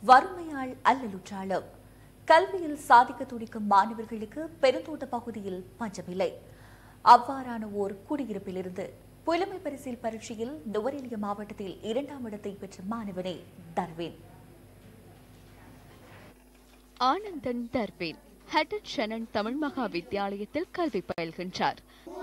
வறுமையால் அல்லலுற்றாலும் கல்வியில் சாதிக்க துடிக்கும் மாணவர்களுக்கு பெருந்தோட்ட பகுதியில் பஞ்சமில்லை அவ்வாறான ஓர் குடியிருப்பிலிருந்து புலமை பரிசில் பரீட்சையில் நுவரெலியா மாவட்டத்தில் இரண்டாம் இடத்தை பெற்ற மாணவனே தர்வின் ஆனந்தன் தர்பேன் ஹட்டன் ஷனன் தமிழ் மகா வித்தியாலயத்தில் கல்வி பயில்கின்றார்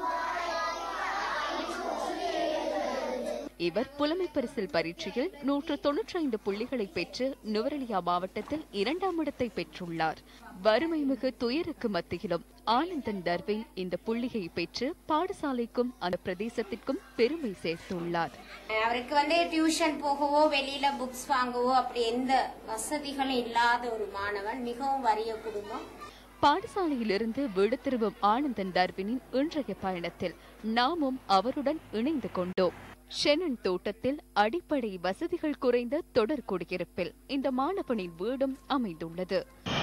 இவர் புலமை பரிசில் பரீட்சையில் நூற்று தொன்னூற்றி ஐந்து புள்ளிகளை பெற்று நுவரெலியா மாவட்டத்தில் இரண்டாம் இடத்தை பெற்றுள்ளார் வறுமை மிகு துயருக்கு மத்தியிலும் ஆனந்தன் தர்வின் இந்த புள்ளியை பெற்று பாடசாலைக்கும் அந்த பிரதேசத்திற்கும் பெருமை சேர்த்துள்ளார் அவருக்கு வந்து டியூஷன் போகவோ வெளியில புக்ஸ் வாங்கவோ அப்படி எந்த வசதிகளும் இல்லாத ஒரு மாணவன் மிகவும் வறிய குடும்பம் பாடசாலையிலிருந்து வீடு திரும்பும் ஆனந்தன் தர்வினின் இன்றைய பயணத்தில் நாமும் அவருடன் இணைந்து கொண்டோம் ஷெனன் தோட்டத்தில் அடிப்படை வசதிகள் குறைந்த தொடர் குடியிருப்பில் இந்த மாணவனின் வீடும் அமைந்துள்ளது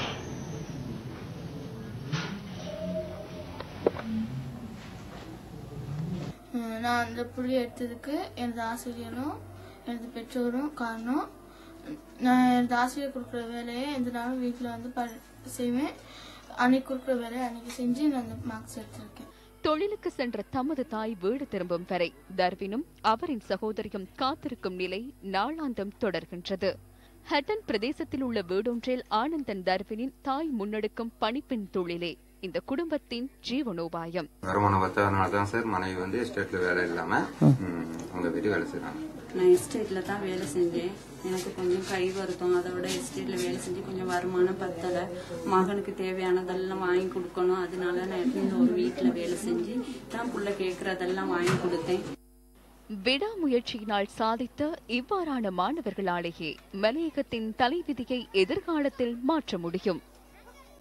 அஹ் நான் அந்த புள்ளி எடுத்ததுக்கு எனது ஆசிரியரும் எனது பெற்றோரும் காரணம் நான் எனது ஆசிரியர் கொடுக்குற வேலையை எந்த நாளும் வீட்டில் வந்து ப செய்வேன் அன்னைக்கு கொடுக்குற வேலையை அன்னைக்கு செஞ்சு நான் அந்த மார்க்ஸ் எடுத்திருக்கேன் தொழிலுக்கு சென்ற தமது தாய் வீடு திரும்பும் வரை தர்வினும் அவரின் சகோதரியும் காத்திருக்கும் நிலை நாளாந்தம் தொடர்கின்றது ஹட்டன் பிரதேசத்தில் உள்ள வீடொன்றில் ஆனந்தன் தர்வினின் தாய் முன்னெடுக்கும் பணிப்பெண் தொழிலே இந்த குடும்பத்தின் ஜீவனோபாயம் வருமானம் பத்தாதனால தான் சார் மனைவி வந்து எஸ்டேட்ல வேலை இல்லாம ம், அங்க போயிட்டு வேலை செய்றாங்க நான் எஸ்டேட்ல தான் வேலை செஞ்சேன் எனக்கு கொஞ்சம் கை வருத்தம் அதை விட எஸ்டேட்ல வேலை செஞ்சு கொஞ்சம் வருமானம் பத்தல மகனுக்கு தேவையானதெல்லாம் வாங்கி கொடுக்கணும் அதனால நான் இந்த ஒரு வீட்டுல வேலை செஞ்சு தான் புள்ள கேட்கறதெல்லாம் வாங்கி கொடுத்தேன் விடாமுயற்சியினால் சாதித்த இவ்வாறான மாணவர்களாலேயே மலையகத்தின் தலைவிதியை எதிர்காலத்தில் மாற்ற முடியும்